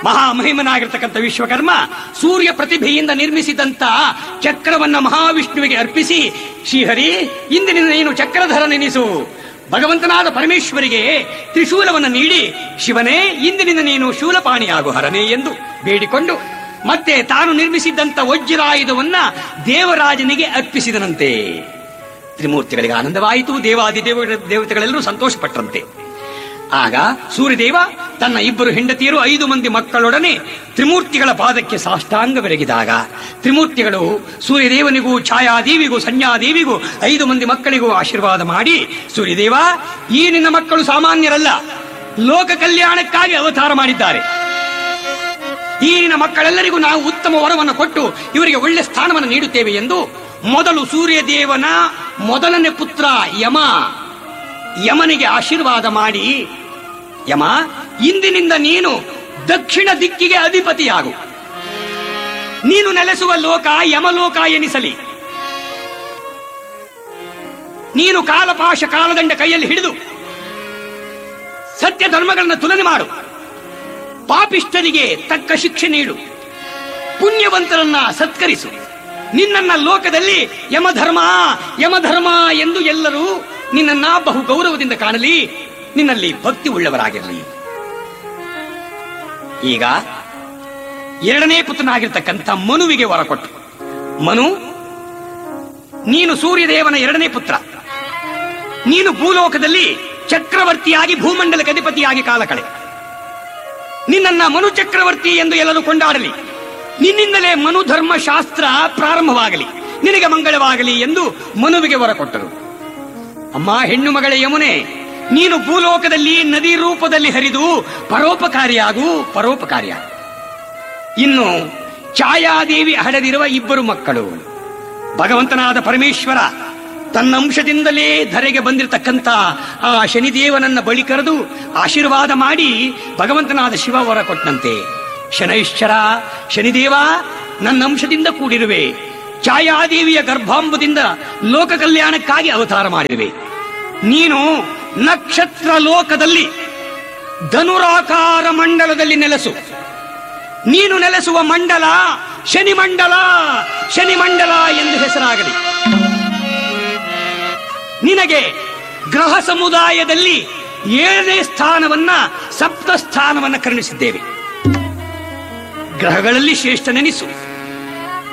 ಮಹಾಮಹಿಮನಾಗಿರ್ತಕ್ಕಂಥ ವಿಶ್ವಕರ್ಮ ಸೂರ್ಯ ಪ್ರತಿಭೆಯಿಂದ ನಿರ್ಮಿಸಿದಂತ ಚಕ್ರವನ್ನ ಮಹಾವಿಷ್ಣುವಿಗೆ ಅರ್ಪಿಸಿ ಶ್ರೀಹರಿ ಇಂದಿನಿಂದ ನೀನು ಚಕ್ರಧರ ನೆನೆಸು ಭಗವಂತನಾದ ಪರಮೇಶ್ವರಿಗೆ ತ್ರಿಶೂಲವನ್ನು ನೀಡಿ ಶಿವನೇ ಇಂದಿನಿಂದ ನೀನು ಶೂಲಪಾಣಿಯಾಗು ಹರನೇ ಎಂದು ಬೇಡಿಕೊಂಡು ಮತ್ತೆ ತಾನು ನಿರ್ಮಿಸಿದ್ದಂತ ವಜ್ರಾಯುಧವನ್ನ ದೇವರಾಜನಿಗೆ ಅರ್ಪಿಸಿದನಂತೆ ತ್ರಿಮೂರ್ತಿಗಳಿಗೆ ಆನಂದವಾಯಿತು ದೇವಾದಿ ದೇವ ದೇವತೆಗಳೆಲ್ಲರೂ ಸಂತೋಷಪಟ್ಟರಂತೆ ಆಗ ಸೂರ್ಯದೇವ ತನ್ನ ಇಬ್ಬರು ಹೆಂಡತಿಯರು ಐದು ಮಂದಿ ಮಕ್ಕಳೊಡನೆ ತ್ರಿಮೂರ್ತಿಗಳ ಪಾದಕ್ಕೆ ಸಾಷ್ಟಾಂಗ ಬೆರಗಿದಾಗ ತ್ರಿಮೂರ್ತಿಗಳು ಸೂರ್ಯದೇವನಿಗೂ ಛಾಯಾದೇವಿಗೂ ಸಂಜ್ಞಾದೇವಿಗೂ ಐದು ಮಂದಿ ಮಕ್ಕಳಿಗೂ ಆಶೀರ್ವಾದ ಮಾಡಿ ಸೂರ್ಯದೇವ ಈ ನಿನ್ನ ಮಕ್ಕಳು ಸಾಮಾನ್ಯರಲ್ಲ ಲೋಕ ಕಲ್ಯಾಣಕ್ಕಾಗಿ ಅವತಾರ ಮಾಡಿದ್ದಾರೆ ಈ ನಿನ್ನ ಮಕ್ಕಳೆಲ್ಲರಿಗೂ ನಾವು ಉತ್ತಮ ವರವನ್ನು ಕೊಟ್ಟು ಇವರಿಗೆ ಒಳ್ಳೆ ಸ್ಥಾನವನ್ನು ನೀಡುತ್ತೇವೆ ಎಂದು ಮೊದಲು ಸೂರ್ಯದೇವನ ಮೊದಲನೇ ಪುತ್ರ ಯಮ ಯಮನಿಗೆ ಆಶೀರ್ವಾದ ಮಾಡಿ ಯಮ ಇಂದಿನಿಂದ ನೀನು ದಕ್ಷಿಣ ದಿಕ್ಕಿಗೆ ಅಧಿಪತಿಯಾಗು ನೀನು ನೆಲೆಸುವ ಲೋಕ ಯಮಲೋಕ ಎನಿಸಲಿ ನೀನು ಕಾಲಪಾಶ ಕಾಲದಂಡ ಕೈಯಲ್ಲಿ ಹಿಡಿದು ಸತ್ಯ ಧರ್ಮಗಳನ್ನು ತುಲನೆ ಮಾಡು ಪಾಪಿಷ್ಠರಿಗೆ ತಕ್ಕ ಶಿಕ್ಷೆ ನೀಡು ಪುಣ್ಯವಂತರನ್ನ ಸತ್ಕರಿಸು ನಿನ್ನನ್ನ ಲೋಕದಲ್ಲಿ ಯಮಧರ್ಮ ಯಮಧರ್ಮ ಎಂದು ಎಲ್ಲರೂ ನಿನ್ನನ್ನ ಬಹು ಗೌರವದಿಂದ ಕಾಣಲಿ ನಿನ್ನಲ್ಲಿ ಭಕ್ತಿ ಉಳ್ಳವರಾಗಿರಲಿ ಈಗ ಎರಡನೇ ಪುತ್ರನಾಗಿರ್ತಕ್ಕಂಥ ಮನುವಿಗೆ ವರ ಕೊಟ್ಟು ಮನು ನೀನು ಸೂರ್ಯದೇವನ ಎರಡನೇ ಪುತ್ರ ನೀನು ಭೂಲೋಕದಲ್ಲಿ ಚಕ್ರವರ್ತಿಯಾಗಿ ಭೂಮಂಡಲಕ್ಕೆ ಅಧಿಪತಿಯಾಗಿ ಕಾಲ ಕಳೆ ನಿನ್ನನ್ನ ಮನು ಚಕ್ರವರ್ತಿ ಎಂದು ಎಲ್ಲರೂ ಕೊಂಡಾಡಲಿ ನಿನ್ನಿಂದಲೇ ಮನು ಧರ್ಮ ಶಾಸ್ತ್ರ ಪ್ರಾರಂಭವಾಗಲಿ ನಿನಗೆ ಮಂಗಳವಾಗಲಿ ಎಂದು ಮನುವಿಗೆ ವರ ಕೊಟ್ಟರು ಅಮ್ಮ ಹೆಣ್ಣು ಮಗಳ ಯಮುನೆ ನೀನು ಭೂಲೋಕದಲ್ಲಿ ನದಿ ರೂಪದಲ್ಲಿ ಹರಿದು ಪರೋಪಕಾರಿಯಾಗು ಪರೋಪಕಾರಿಯಾಗು ಇನ್ನು ಛಾಯಾದೇವಿ ಹಡೆದಿರುವ ಇಬ್ಬರು ಮಕ್ಕಳು ಭಗವಂತನಾದ ಪರಮೇಶ್ವರ ತನ್ನ ಅಂಶದಿಂದಲೇ ಧರೆಗೆ ಬಂದಿರತಕ್ಕಂತ ಆ ಶನಿದೇವನನ್ನ ಬಳಿ ಕರೆದು ಆಶೀರ್ವಾದ ಮಾಡಿ ಭಗವಂತನಾದ ಶಿವ ವರ ಕೊಟ್ಟಂತೆ ಶನೈಶ್ಚರ ಶನಿದೇವ ನನ್ನ ಅಂಶದಿಂದ ಕೂಡಿರುವೆ ಛಾಯಾದೇವಿಯ ಗರ್ಭಾಂಬದಿಂದ ಲೋಕ ಕಲ್ಯಾಣಕ್ಕಾಗಿ ಅವತಾರ ಮಾಡಿರುವೆ ನೀನು ನಕ್ಷತ್ರ ಲೋಕದಲ್ಲಿ ಧನುರಾಕಾರ ಮಂಡಲದಲ್ಲಿ ನೆಲೆಸು ನೀನು ನೆಲೆಸುವ ಮಂಡಲ ಶನಿ ಮಂಡಲ ಶನಿ ಮಂಡಲ ಎಂದು ಹೆಸರಾಗಲಿ ನಿನಗೆ ಗ್ರಹ ಸಮುದಾಯದಲ್ಲಿ ಏಳನೇ ಸ್ಥಾನವನ್ನ ಸಪ್ತ ಸ್ಥಾನವನ್ನ ಕರುಣಿಸಿದ್ದೇವೆ ಗ್ರಹಗಳಲ್ಲಿ ಶ್ರೇಷ್ಠ ನೆನೆಸು